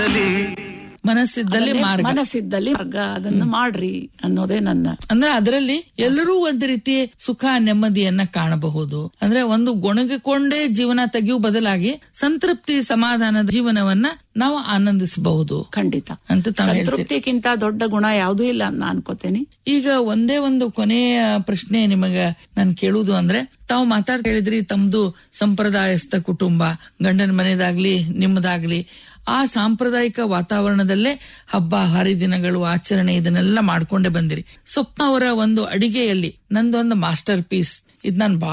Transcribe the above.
ಮನಸ್ಸಿದ್ದಲ್ಲಿ ಮಾರ್ಗ ಮನಸ್ಸಿದ್ದಲ್ಲಿ ಮಾರ್ಗ ಅದನ್ನು ಮಾಡ್ರಿ ಅನ್ನೋದೇ ನನ್ನ ಅಂದ್ರೆ ಅದರಲ್ಲಿ ಎಲ್ಲರೂ ಒಂದು ರೀತಿ ಸುಖ ನೆಮ್ಮದಿಯನ್ನ ಕಾಣಬಹುದು ಅಂದ್ರೆ ಒಂದು ಗೊಣಗಿಕೊಂಡೇ ಜೀವನ ತೆಗೆಯುವ ಬದಲಾಗಿ ಸಂತೃಪ್ತಿ ಸಮಾಧಾನದ ಜೀವನವನ್ನ ನಾವು ಆನಂದಿಸಬಹುದು ಖಂಡಿತ ಅಂತ ತಾವ್ ಹೇಳ್ತೀರಿ. ಸಂತೃಪ್ತಿಗಿಂತ ದೊಡ್ಡ ಗುಣ ಯಾವುದೂ ಇಲ್ಲ ಅಂತ ನಾ ಅನ್ಕೋತೇನೆ ಈಗ ಒಂದೇ ಒಂದು ಕೊನೆಯ ಪ್ರಶ್ನೆ ನಿಮಗ ನಾನು ಕೇಳುವುದು ಅಂದ್ರೆ ತಾವು ಮಾತಾಡ್ ಹೇಳಿದ್ರಿ ತಮ್ದು ಸಂಪ್ರದಾಯಸ್ಥ ಕುಟುಂಬ ಗಂಡನ ಮನೆದಾಗ್ಲಿ ನಿಮ್ಮದಾಗ್ಲಿ ಆ ಸಾಂಪ್ರದಾಯಿಕ ವಾತಾವರಣದಲ್ಲೇ ಹಬ್ಬ ಹರಿದಿನಗಳು ಆಚರಣೆ ಇದನ್ನೆಲ್ಲ ಮಾಡ್ಕೊಂಡೇ ಬಂದಿರಿ ಸ್ವಪ್ನ ಅವರ ಒಂದು ಅಡಿಗೆಯಲ್ಲಿ ನಂದೊಂದು ಮಾಸ್ಟರ್ ಪೀಸ್ ಇದ್ ನಾನು